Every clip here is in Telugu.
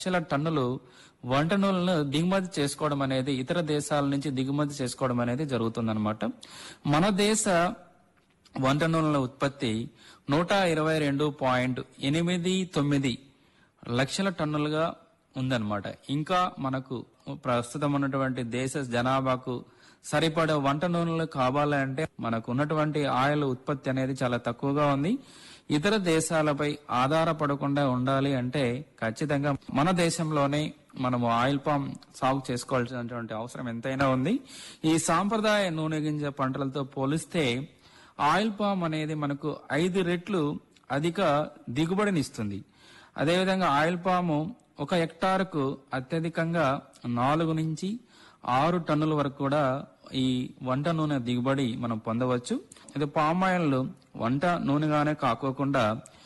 లక్షల టన్నులు వంట నూనెలను దిగుమతి చేసుకోవడం అనేది ఇతర దేశాల నుంచి దిగుమతి చేసుకోవడం అనేది జరుగుతుందన్నమాట మన దేశ వంట నూనెల ఉత్పత్తి నూట ఇరవై రెండు పాయింట్ ఎనిమిది తొమ్మిది లక్షల టన్నులుగా ఉందన్నమాట ఇంకా మనకు ప్రస్తుతం ఉన్నటువంటి దేశ జనాభాకు సరిపడే వంట నూనెలు కావాలంటే మనకు ఉన్నటువంటి ఆయిల్ ఉత్పత్తి అనేది చాలా తక్కువగా ఉంది ఇతర దేశాలపై ఆధారపడకుండా ఉండాలి అంటే ఖచ్చితంగా మన దేశంలోనే మనము ఆయిల్ పామ్ సాగు చేసుకోవాల్సినటువంటి అవసరం ఎంతైనా ఉంది ఈ సాంప్రదాయ నూనె గింజ పంటలతో పోలిస్తే ఆయిల్ పామ్ అనేది మనకు ఐదు రెట్లు అధిక దిగుబడినిస్తుంది అదేవిధంగా ఆయిల్ పాము ఒక హెక్టార్కు అత్యధికంగా నాలుగు నుంచి ఆరు టన్నుల వరకు కూడా ఈ వంట నూనె దిగుబడి మనం పొందవచ్చు ఇది పామ్ ఆయిల్ వంట నూనెగానే కాకోకుండా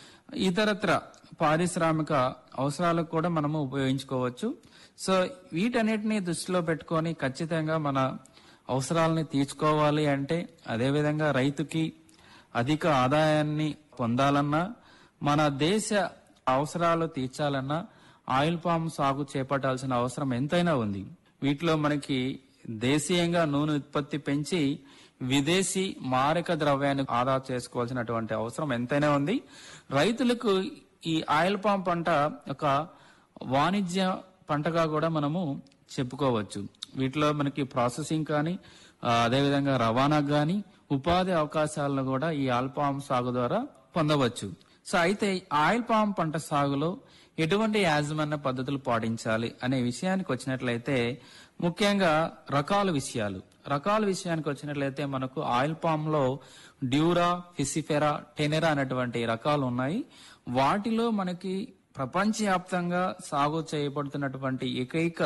ఇతరత్ర పారిశ్రామిక అవసరాలకు కూడా మనము ఉపయోగించుకోవచ్చు సో వీటన్నిటిని దృష్టిలో పెట్టుకొని ఖచ్చితంగా మన అవసరాలని తీర్చుకోవాలి అంటే అదేవిధంగా రైతుకి అధిక ఆదాయాన్ని పొందాలన్నా మన దేశ అవసరాలు తీర్చాలన్నా ఆయిల్ పామ్ సాగు చేపట్టాల్సిన అవసరం ఎంతైనా ఉంది వీటిలో మనకి దేశీయంగా నూనె ఉత్పత్తి పెంచి విదేశీ మారక ద్రవ్యాన్ని ఆదా చేసుకోవాల్సినటువంటి అవసరం ఎంతైనా ఉంది రైతులకు ఈ ఆయిల్ పామ్ పంట ఒక వాణిజ్య పంటగా కూడా మనము చెప్పుకోవచ్చు వీటిలో మనకి ప్రాసెసింగ్ కానీ ఆ, అదేవిధంగా రవాణాకు కానీ ఉపాధి అవకాశాలను కూడా ఈ ఆయిల్ పామ్ సాగు ద్వారా పొందవచ్చు సో అయితే ఆయిల్ పామ్ పంట సాగులో ఎటువంటి యాజమాన్య పద్ధతులు పాటించాలి అనే విషయానికి వచ్చినట్లయితే ముఖ్యంగా రకాల విషయాలు రకాల విషయానికి వచ్చినట్లయితే మనకు ఆయిల్ పామ్ లో డ్యూరా ఫిసిఫెరా టెనెరా అనేటువంటి రకాలు ఉన్నాయి వాటిలో మనకి ప్రపంచవ్యాప్తంగా సాగు చేయబడుతున్నటువంటి ఏకైక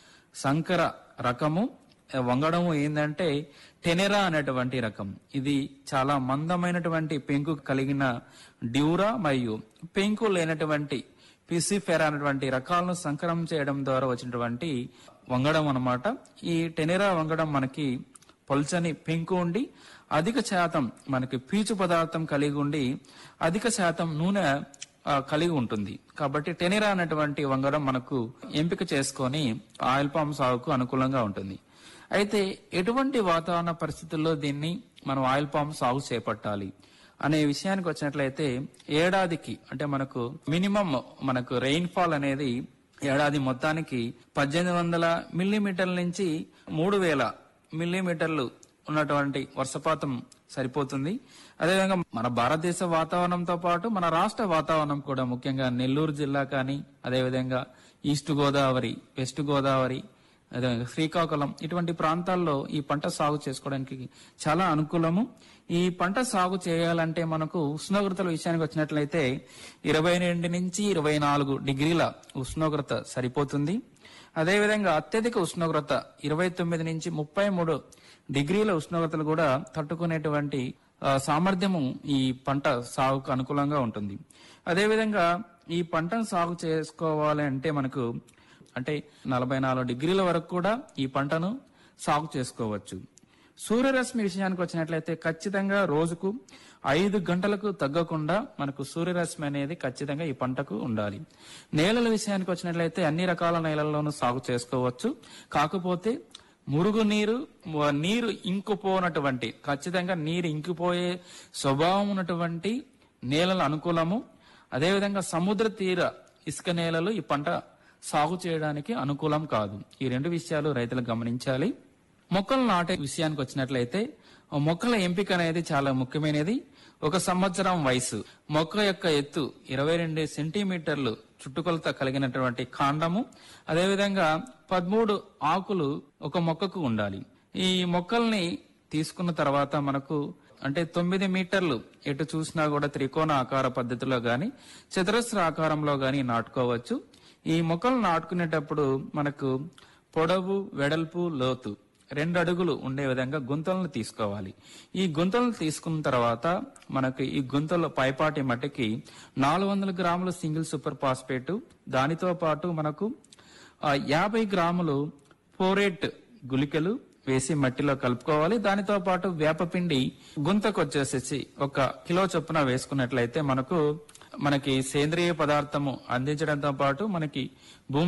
సంకర రకము ఆ, వంగడము ఏంటంటే టెనెరా అనేటువంటి రకం ఇది చాలా మందమైనటువంటి పెంకు కలిగిన డ్యూరా మరియు పెంకు లేనటువంటి పిసిఫెరా అనేటువంటి రకాలను సంకరం చేయడం ద్వారా వచ్చినటువంటి వంగడం అన్నమాట ఈ టెనెరా వంగడం మనకి పల్చని పెంకు ఉండి అధిక శాతం మనకి పీచు పదార్థం కలిగి ఉండి అధిక శాతం నూనె ఆ, కలిగి ఉంటుంది కాబట్టి టెనెరా అనేటువంటి వంగడం మనకు ఎంపిక చేసుకొని ఆయిల్ పామ్ సాగుకు అనుకూలంగా ఉంటుంది అయితే ఎటువంటి వాతావరణ పరిస్థితుల్లో దీన్ని మనం ఆయిల్ పామ్ సాగు చేపట్టాలి అనే విషయానికి వచ్చినట్లయితే ఏడాదికి అంటే మనకు మినిమం మనకు రెయిన్ ఫాల్ అనేది ఏడాది మొత్తానికి పద్దెనిమిది వందల మిల్లీమీటర్ల నుంచి మూడు వేల మిల్లీమీటర్లు ఉన్నటువంటి వర్షపాతం సరిపోతుంది అదేవిధంగా మన భారతదేశ వాతావరణంతో పాటు మన రాష్ట్ర వాతావరణం కూడా ముఖ్యంగా నెల్లూరు జిల్లా కానీ అదేవిధంగా ఈస్ట్ గోదావరి వెస్ట్ గోదావరి అదేవిధంగా శ్రీకాకుళం ఇటువంటి ప్రాంతాల్లో ఈ పంట సాగు చేసుకోవడానికి చాలా అనుకూలము ఈ పంట సాగు చేయాలంటే మనకు ఉష్ణోగ్రతల విషయానికి వచ్చినట్లయితే ఇరవై రెండు నుంచి ఇరవై నాలుగు డిగ్రీల ఉష్ణోగ్రత సరిపోతుంది అదేవిధంగా అత్యధిక ఉష్ణోగ్రత ఇరవై తొమ్మిది నుంచి ముప్పై మూడు డిగ్రీల ఉష్ణోగ్రతలు కూడా తట్టుకునేటువంటి ఆ, సామర్థ్యము ఈ పంట సాగుకు అనుకూలంగా ఉంటుంది అదేవిధంగా ఈ పంటను సాగు చేసుకోవాలి అంటే మనకు అంటే నలభై నాలుగు డిగ్రీల వరకు కూడా ఈ పంటను సాగు చేసుకోవచ్చు సూర్యరశ్మి విషయానికి వచ్చినట్లయితే ఖచ్చితంగా రోజుకు ఐదు గంటలకు తగ్గకుండా మనకు సూర్యరశ్మి అనేది ఖచ్చితంగా ఈ పంటకు ఉండాలి నేలల విషయానికి వచ్చినట్లయితే అన్ని రకాల నేలల్లోనూ సాగు చేసుకోవచ్చు కాకపోతే మురుగు నీరు మ- నీరు ఇంకిపోనటువంటి ఖచ్చితంగా నీరు ఇంకిపోయే స్వభావం ఉన్నటువంటి నేలలు అనుకూలము అదేవిధంగా సముద్ర తీర ఇసుక నేలలు ఈ పంట సాగు చేయడానికి అనుకూలం కాదు ఈ రెండు విషయాలు రైతులు గమనించాలి మొక్కలు నాటే విషయానికి వచ్చినట్లయితే ఆ మొక్కల ఎంపిక అనేది చాలా ముఖ్యమైనది ఒక సంవత్సరం వయసు మొక్క యొక్క ఎత్తు ఇరవై రెండు సెంటీమీటర్లు చుట్టుకొలత కలిగినటువంటి కాండము అదేవిధంగా పదమూడు ఆకులు ఒక మొక్కకు ఉండాలి ఈ మొక్కల్ని తీసుకున్న తర్వాత మనకు అంటే తొమ్మిది మీటర్లు ఎటు చూసినా కూడా త్రికోణ ఆకార పద్ధతిలో గాని చతురస్ర ఆకారంలో గాని నాటుకోవచ్చు ఈ మొక్కలు నాటుకునేటప్పుడు మనకు పొడవు వెడల్పు లోతు రెండు అడుగులు ఉండే విధంగా గుంతలను తీసుకోవాలి ఈ గుంతలను తీసుకున్న తర్వాత మనకు ఈ గుంతల పైపాటి మట్టికి నాలుగు వందల గ్రాముల సింగిల్ సూపర్ ఫాస్ఫేట్ దానితో పాటు మనకు ఆ, యాభై గ్రాములు ఫోరేట్ గుళికలు వేసి మట్టిలో కలుపుకోవాలి దానితో పాటు వేపపిండి గుంతకు వచ్చేసేసి ఒక కిలో చొప్పున వేసుకున్నట్లయితే మనకు మనకి సేంద్రియ పదార్థము అందించడంతో పాటు మనకి భూమి